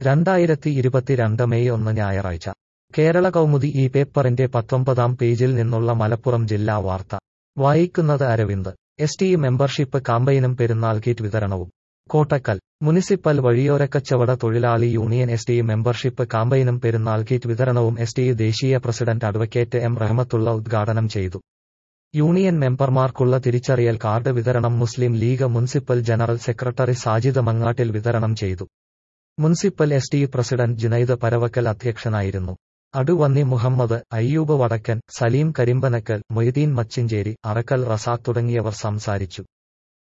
രണ്ടായിരത്തി ഇരുപത്തിരണ്ട് മെയ് ഒന്ന് ഞായറാഴ്ച കേരള കൗമുദി ഈ പേപ്പറിന്റെ പത്തൊമ്പതാം പേജിൽ നിന്നുള്ള മലപ്പുറം ജില്ലാ വാർത്ത വായിക്കുന്നത് അരവിന്ദ് എസ് ടി മെമ്പർഷിപ്പ് കാമ്പയിനും പെരുന്നാൾ കിറ്റ് വിതരണവും കോട്ടക്കൽ മുനിസിപ്പൽ വഴിയോരക്കച്ചവട തൊഴിലാളി യൂണിയൻ എസ് ടി മെമ്പർഷിപ്പ് കാമ്പയിനും പെരുന്നാൾ കിറ്റ് വിതരണവും എസ് ടി ദേശീയ പ്രസിഡന്റ് അഡ്വക്കേറ്റ് എം റഹ്മത്തുള്ള ഉദ്ഘാടനം ചെയ്തു യൂണിയൻ മെമ്പർമാർക്കുള്ള തിരിച്ചറിയൽ കാർഡ് വിതരണം Muslim League municipal general secretary Sajid മങ്ങാട്ടിൽ വിതരണം ചെയ്തു municipal S T president Junaid Paravakkal അധ്യക്ഷനായിരുന്നു അടുവന്നി മുഹമ്മദ് അയ്യൂബ് വടക്കൻ സലീം കരിമ്പനക്കൽ മൊയ്തീൻ മച്ചിഞ്ചേരി അറക്കൽ റസാഖ് തുടങ്ങിയവർ സംസാരിച്ചു